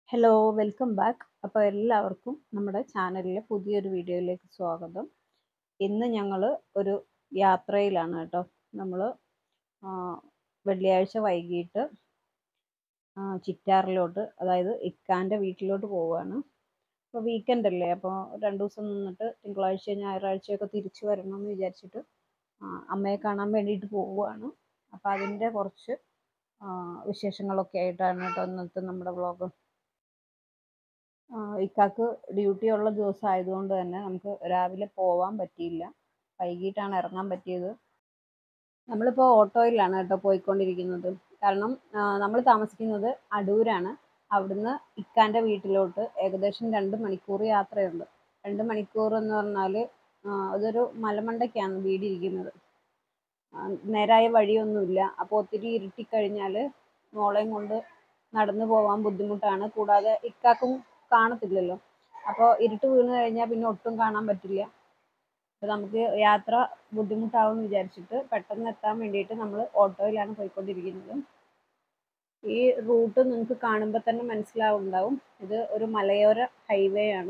Hello welcome back അപ്പോൾ എല്ലാവർക്കും നമ്മുടെ ചാനലിലെ പുതിയൊരു വീഡിയോയിലേക്ക് സ്വാഗതം ഇന്ന് ഞങ്ങൾ ഒരു യാത്രയിലാണ് കേട്ടോ നമ്മൾ വെള്ളിയാഴ്ച വൈകിട്ട് ആ, ചിറ്റാറിലോട്ട് അതായത് ഇക്കാൻ്റെ വീട്ടിലോട്ട് പോവുകയാണ് അപ്പോൾ വീക്കെൻഡ് അല്ലേ അപ്പോൾ രണ്ട് ദിവസം നിന്നിട്ട് തിങ്കളാഴ്ച ഞായറാഴ്ചയൊക്കെ തിരിച്ചു വരണമെന്ന് വിചാരിച്ചിട്ട് ആ, അമ്മയെ കാണാൻ വേണ്ടിയിട്ട് പോവുകയാണ് അപ്പോൾ അതിൻ്റെ കുറച്ച് ആ, വിശേഷങ്ങളൊക്കെ ആയിട്ടാണ് കേട്ടോ ഇന്നത്തെ നമ്മുടെ വ്ളോഗ് ഇക്കാക്ക് ഡ്യൂട്ടി ഉള്ള ദിവസം ആയതുകൊണ്ട് തന്നെ നമുക്ക് രാവിലെ പോവാൻ പറ്റിയില്ല വൈകിട്ടാണ് ഇറങ്ങാൻ പറ്റിയത് നമ്മളിപ്പോൾ ഓട്ടോയിലാണ് കേട്ടോ പോയിക്കൊണ്ടിരിക്കുന്നത് കാരണം നമ്മൾ താമസിക്കുന്നത് അടൂരാണ് അവിടുന്ന് ഇക്കാൻ്റെ വീട്ടിലോട്ട് ഏകദേശം രണ്ട് മണിക്കൂർ യാത്രയുണ്ട് രണ്ട് മണിക്കൂർ എന്ന് പറഞ്ഞാൽ അതൊരു മലമണ്ടയ്ക്കാണ് വീടിരിക്കുന്നത് ആ, നേരായ വഴിയൊന്നുമില്ല അപ്പോൾ ഒത്തിരി ഇരുട്ടിക്കഴിഞ്ഞാൽ മോളെയും കൊണ്ട് നടന്നു പോകാൻ ബുദ്ധിമുട്ടാണ് കൂടാതെ ഇക്കാക്കും കാണത്തില്ലല്ലോ അപ്പോൾ ഇരുട്ട് വീണ് കഴിഞ്ഞാൽ പിന്നെ ഒട്ടും കാണാൻ പറ്റില്ല അപ്പോൾ നമുക്ക് യാത്ര ബുദ്ധിമുട്ടാവും വിചാരിച്ചിട്ട് പെട്ടെന്ന് എത്താൻ വേണ്ടിയിട്ട് നമ്മൾ ഓട്ടോയിലാണ് പോയിക്കൊണ്ടിരിക്കുന്നത് ഈ റൂട്ട് നിങ്ങൾക്ക് കാണുമ്പോൾ തന്നെ മനസ്സിലാവുണ്ടാവും ഇത് ഒരു മലയോര ഹൈവേ ആണ്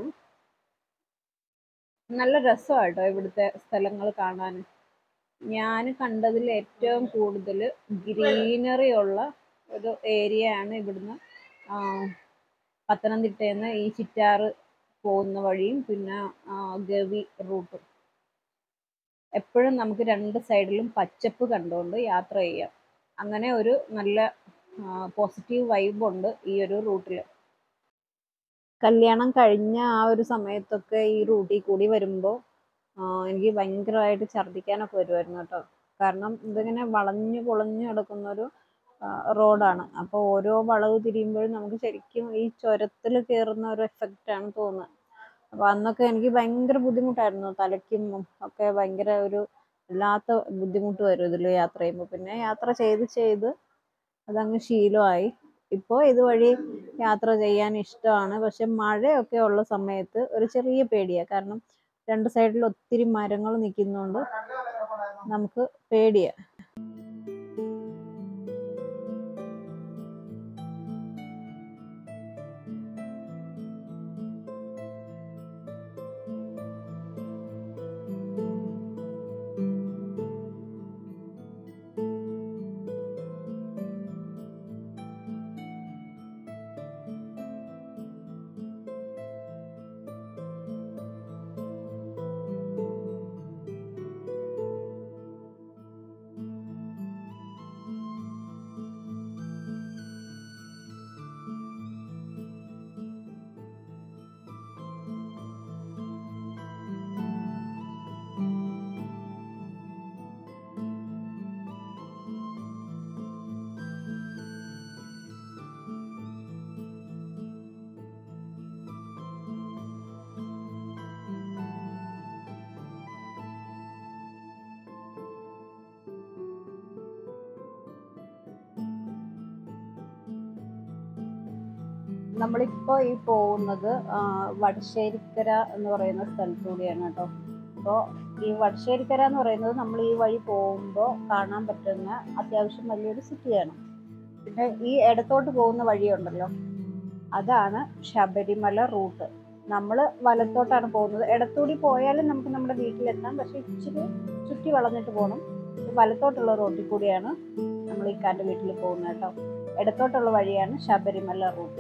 നല്ല രസമാണ് കേട്ടോ ഇവിടുത്തെ സ്ഥലങ്ങൾ കാണാൻ ഞാൻ കണ്ടതിൽ ഏറ്റവും കൂടുതൽ ഗ്രീനറി ഉള്ള ഒരു ഏരിയ ആണ് ഇവിടുന്ന് ആ, പത്തനംതിട്ടയിൽ നിന്ന് ഈ ചിറ്റാറ് പോകുന്ന വഴിയും പിന്നെ ആ, ഗവി റൂട്ടും എപ്പോഴും നമുക്ക് രണ്ട് സൈഡിലും പച്ചപ്പ് കണ്ടുകൊണ്ട് യാത്ര ചെയ്യാം അങ്ങനെ ഒരു നല്ല പോസിറ്റീവ് വൈബുണ്ട് ഈ ഒരു റൂട്ടിൽ കല്യാണം കഴിഞ്ഞ ആ ഒരു സമയത്തൊക്കെ ഈ റൂട്ടിൽ കൂടി വരുമ്പോൾ എനിക്ക് ഭയങ്കരമായിട്ട് ഛർദ്ദിക്കാനൊക്കെ വരുമായിരുന്നു കേട്ടോ കാരണം ഇതിങ്ങനെ വളഞ്ഞു പൊളഞ്ഞു കിടക്കുന്ന ഒരു റോഡാണ് അപ്പോൾ ഓരോ വളവ് തിരിയുമ്പോഴും നമുക്ക് ശരിക്കും ഈ ചുരത്തിൽ കയറുന്ന ഒരു എഫക്റ്റ് ആണ് തോന്നുന്നത് അപ്പോൾ അന്നൊക്കെ എനിക്ക് ഭയങ്കര ബുദ്ധിമുട്ടായിരുന്നു തലയ്ക്കും ഒക്കെ ഭയങ്കര ഒരു വല്ലാത്ത ബുദ്ധിമുട്ട് വരും ഇതിൽ യാത്ര ചെയ്യുമ്പോൾ പിന്നെ യാത്ര ചെയ്ത് ചെയ്ത് അതങ്ങ് ശീലമായി ഇപ്പോൾ ഇതുവഴി യാത്ര ചെയ്യാൻ ഇഷ്ടമാണ് പക്ഷെ മഴയൊക്കെ ഉള്ള സമയത്ത് ഒരു ചെറിയ പേടിയാണ് കാരണം രണ്ട് സൈഡിൽ ഒത്തിരി മരങ്ങൾ നിൽക്കുന്നതുകൊണ്ട് നമുക്ക് പേടിയാണ് നമ്മളിപ്പോൾ ഈ പോകുന്നത് ആ, വടശ്ശേരിക്കര എന്ന് പറയുന്ന സ്ഥലത്തൂടെയാണ് കേട്ടോ അപ്പോൾ ഈ വടശ്ശേരിക്കര എന്ന് പറയുന്നത് നമ്മൾ ഈ വഴി പോകുമ്പോൾ കാണാൻ പറ്റുന്ന അത്യാവശ്യം വലിയൊരു സിറ്റിയാണ് പിന്നെ ഈ ഇടത്തോട്ട് പോകുന്ന വഴിയുണ്ടല്ലോ അതാണ് ശബരിമല റൂട്ട് നമ്മൾ വലത്തോട്ടാണ് പോകുന്നത് ഇടത്തൂടി പോയാലും നമുക്ക് നമ്മുടെ വീട്ടിലെത്താം പക്ഷേ ഇച്ചിരി ചുറ്റി വളഞ്ഞിട്ട് പോകണം വലത്തോട്ടുള്ള റോട്ടിൽ കൂടിയാണ് നമ്മൾ ഇക്കാൻ്റെ വീട്ടിൽ പോകുന്നത് കേട്ടോ ഇടത്തോട്ടുള്ള വഴിയാണ് ശബരിമല റൂട്ട്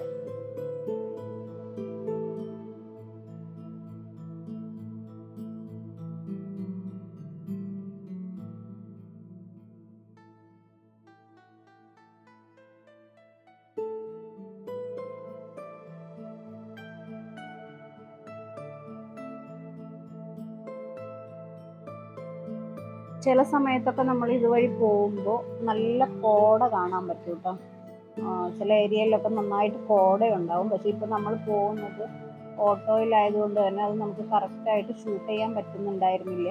ചില സമയത്തൊക്കെ നമ്മൾ ഇതുവഴി പോകുമ്പോൾ നല്ല കോട കാണാൻ പറ്റും കേട്ടോ ആ, ചില ഏരിയയിലൊക്കെ നന്നായിട്ട് കോടയുണ്ടാവും പക്ഷെ ഇപ്പം നമ്മൾ പോകുന്നത് ഓട്ടോയിലായതുകൊണ്ട് തന്നെ അത് നമുക്ക് കറക്റ്റായിട്ട് ഷൂട്ട് ചെയ്യാൻ പറ്റുന്നുണ്ടായിരുന്നില്ല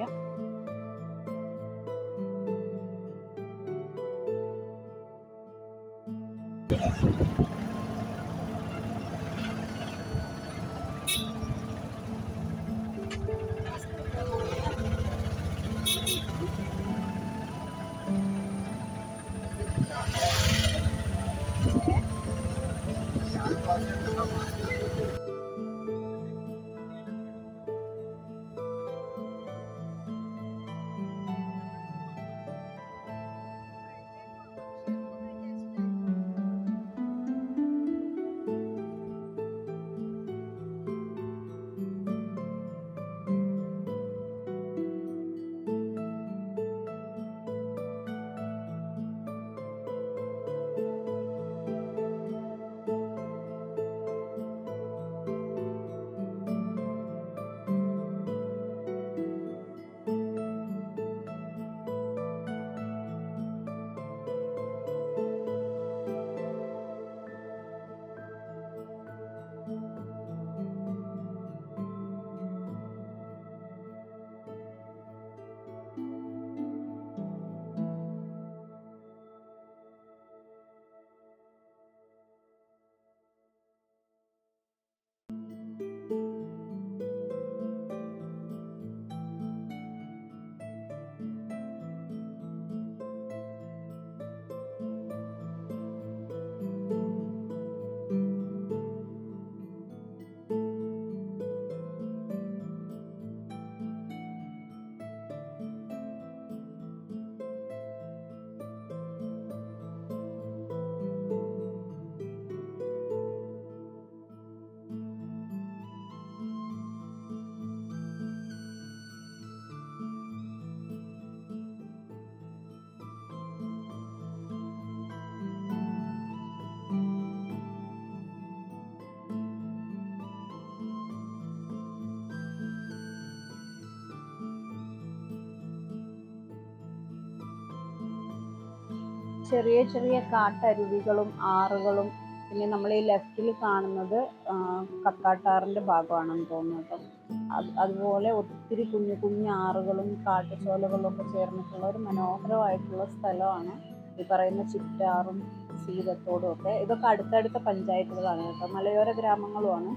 ചെറിയ ചെറിയ കാട്ടരുവികളും ആറുകളും പിന്നെ നമ്മൾ ഈ ലെഫ്റ്റിൽ കാണുന്നത് ആ, കക്കാട്ടാറിന്റെ ഭാഗമാണെന്ന് തോന്നുന്നു കേട്ടോ അത് അതുപോലെ ഒത്തിരി കുഞ്ഞു കുഞ്ഞു ആറുകളും കാട്ടുചോലകളും ഒക്കെ ചേർന്നിട്ടുള്ള ഒരു മനോഹരമായിട്ടുള്ള സ്ഥലമാണ് ഈ പറയുന്ന ചിറ്റാറും സീതത്തോടും ഒക്കെ ഇതൊക്കെ അടുത്തടുത്ത പഞ്ചായത്തുകളാണ് കേട്ടോ മലയോര ഗ്രാമങ്ങളുമാണ്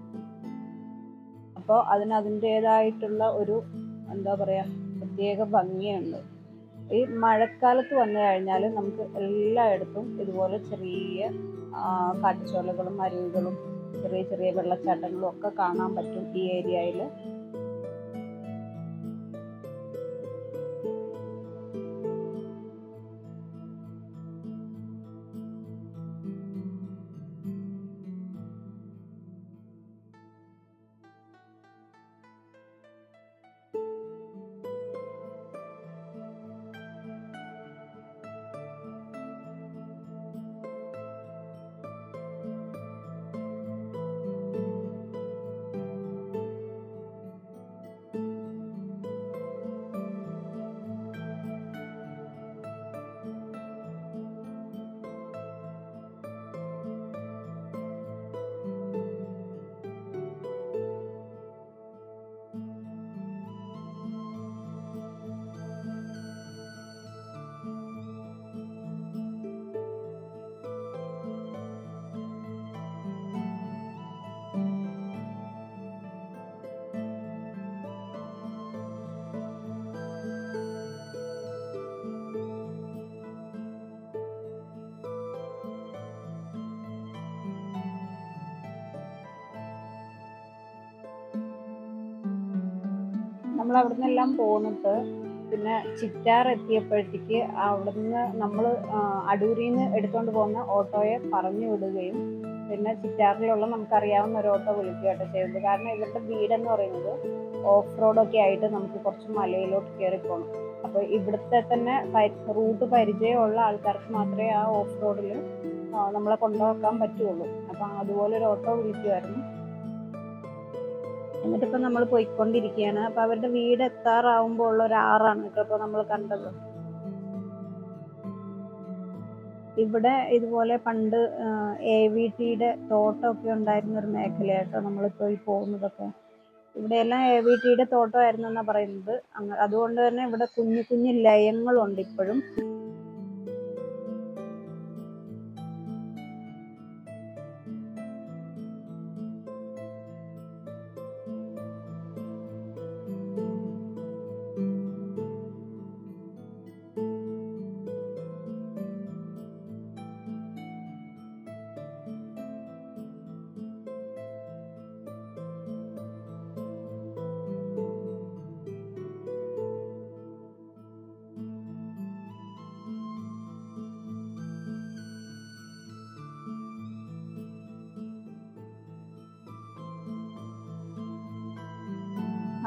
അപ്പോൾ അതിന് അതിൻ്റെതായിട്ടുള്ള ഒരു എന്താ പറയുക പ്രത്യേക ഭംഗിയുണ്ട് ഈ മഴക്കാലത്ത് വന്നു കഴിഞ്ഞാൽ നമുക്ക് എല്ലായിടത്തും ഇതുപോലെ ചെറിയ ആ, കാട്ടുചോലകളും അരുവികളും ചെറിയ ചെറിയ വെള്ളച്ചാട്ടങ്ങളും ഒക്കെ കാണാൻ പറ്റും ഈ ഏരിയയിൽ നമ്മൾ അവിടെ നിന്നെല്ലാം പോന്നിട്ട് പിന്നെ ചിറ്റാർ എത്തിയപ്പോഴത്തേക്ക് അവിടുന്ന് നമ്മൾ അടൂരിൽ നിന്ന് എടുത്തുകൊണ്ട് പോകുന്ന ഓട്ടോയെ പറഞ്ഞു വിടുകയും പിന്നെ ചിറ്റാറിലുള്ള നമുക്കറിയാവുന്ന ഒരു ഓട്ടോ വിളിക്കുകയൊക്കെ ചെയ്തത് കാരണം ഇവരുടെ വീടെന്ന് പറയുന്നത് ഓഫ് റോഡൊക്കെ ആയിട്ട് നമുക്ക് കുറച്ച് മലയിലോട്ട് കയറി പോകണം അപ്പോൾ ഇവിടുത്തെ തന്നെ റൂട്ട് പരിചയമുള്ള ആൾക്കാർക്ക് മാത്രമേ ആ ഓഫ് റോഡിൽ നമ്മളെ കൊണ്ടുപോക്കാൻ പറ്റുള്ളൂ അപ്പം അതുപോലെ ഒരു ഓട്ടോ വിളിക്കുമായിരുന്നു എന്നിട്ടിപ്പോ നമ്മൾ പോയിക്കൊണ്ടിരിക്കുകയാണ് അപ്പൊ അവരുടെ വീട് എത്താറാവുമ്പോൾ ഉള്ള ഒരു ആറാണ് കേട്ടോ ഇപ്പൊ നമ്മൾ കണ്ടത് ഇവിടെ ഇതുപോലെ പണ്ട് എ വി ടിയുടെ തോട്ടമൊക്കെ ഉണ്ടായിരുന്ന ഒരു മേഖലയാട്ടോ നമ്മളിപ്പോൾ ഈ പോകുന്നതൊക്കെ ഇവിടെയെല്ലാം എ വി ടിയുടെ തോട്ടമായിരുന്നു എന്നാ പറയുന്നത് അങ്ങ അതുകൊണ്ട് തന്നെ ഇവിടെ കുഞ്ഞു കുഞ്ഞു ലയങ്ങളുണ്ട് ഇപ്പോഴും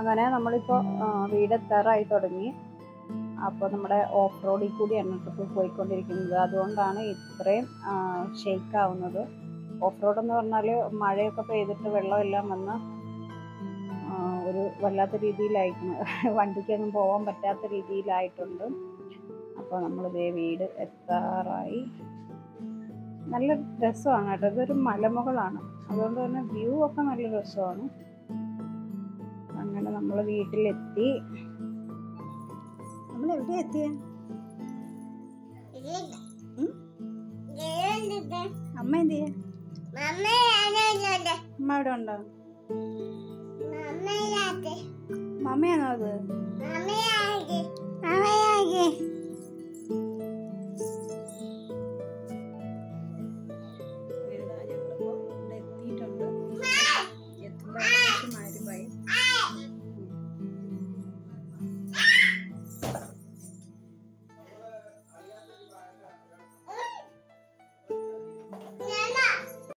അങ്ങനെ നമ്മളിപ്പോൾ വീടെത്താറായി തുടങ്ങി അപ്പോൾ നമ്മുടെ ഓഫ് റോഡിൽ കൂടിയാണ് ഇപ്പോൾ പോയിക്കൊണ്ടിരിക്കുന്നത് അതുകൊണ്ടാണ് ഇത്രയും ഷെയ്ക്ക് ആവുന്നത് ഓഫ് റോഡ് എന്ന് പറഞ്ഞാൽ മഴയൊക്കെ പെയ്തിട്ട് വെള്ളമെല്ലാം വന്ന് ആ, ഒരു വല്ലാത്ത രീതിയിലായിരിക്കുന്നു വണ്ടിക്കൊന്നും പോകാൻ പറ്റാത്ത രീതിയിലായിട്ടുണ്ട് അപ്പോൾ നമ്മൾ ഇതേ വീട് എത്താറായി നല്ല രസമാണ് കേട്ടോ ഇതൊരു മലമുകളാണ് അതുകൊണ്ട് തന്നെ വ്യൂ ഒക്കെ നല്ല രസമാണ് അങ്ങനെ നമ്മൾ വീട്ടിലെത്തി നമ്മൾ എവിടെ എത്തിയ ഉം? അമ്മ എന്ത് ചെയ്യാ അമ്മ ഇവിടെ ഉണ്ടോ മമ്മയാണോ അത്